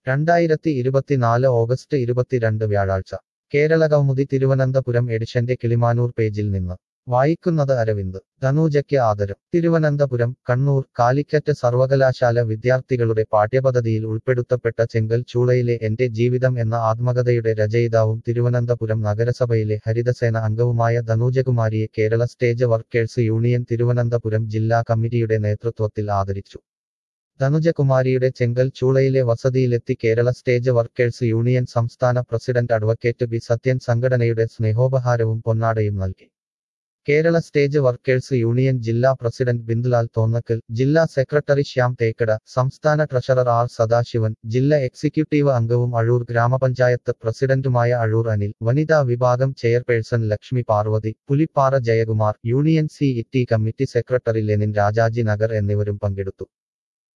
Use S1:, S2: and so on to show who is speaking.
S1: രണ്ടായിരത്തി ഇരുപത്തിനാല് ഓഗസ്റ്റ് ഇരുപത്തിരണ്ട് വ്യാഴാഴ്ച കേരളകൗമുദി തിരുവനന്തപുരം എഡിഷന്റെ കിളിമാനൂർ പേജിൽ നിന്ന് വായിക്കുന്നത് അരവിന്ദ് ധനൂജയ്ക്ക് ആദരം തിരുവനന്തപുരം കണ്ണൂർ കാലിക്കറ്റ് സർവകലാശാല വിദ്യാർത്ഥികളുടെ പാഠ്യപദ്ധതിയിൽ ഉൾപ്പെടുത്തപ്പെട്ട ചെങ്കൽ ചൂളയിലെ എന്റെ ജീവിതം എന്ന ആത്മകഥയുടെ രചയിതാവും തിരുവനന്തപുരം നഗരസഭയിലെ ഹരിതസേന അംഗവുമായ ധനൂജകുമാരിയെ Kerala stage workers union Thiruvananthapuram ജില്ലാ കമ്മിറ്റിയുടെ നേതൃത്വത്തിൽ ആദരിച്ചു ധനുജകുമാരിയുടെ ചെങ്കൽ ചൂളയിലെ വസതിയിലെത്തി കേരള സ്റ്റേജ് വർക്കേഴ്സ് യൂണിയൻ സംസ്ഥാന പ്രസിഡന്റ് അഡ്വക്കേറ്റ് ബി സത്യൻ സംഘടനയുടെ സ്നേഹോപഹാരവും പൊന്നാടയും നൽകി കേരള സ്റ്റേജ് വർക്കേഴ്സ് യൂണിയൻ ജില്ലാ പ്രസിഡന്റ് ബിന്ദുലാൽ തോന്നക്കൽ ജില്ലാ സെക്രട്ടറി ശ്യാം തേക്കട സംസ്ഥാന ട്രഷറർ ആർ സദാശിവൻ ജില്ലാ എക്സിക്യൂട്ടീവ് അംഗവും അഴൂർ ഗ്രാമപഞ്ചായത്ത് പ്രസിഡന്റുമായ അഴൂർ അനിൽ വനിതാ വിഭാഗം chairperson Lakshmi Parvathi Pulippara Jayakumar union C E T committee secretary Lenin Rajaji Nagar എന്നിവരും പങ്കെടുത്തു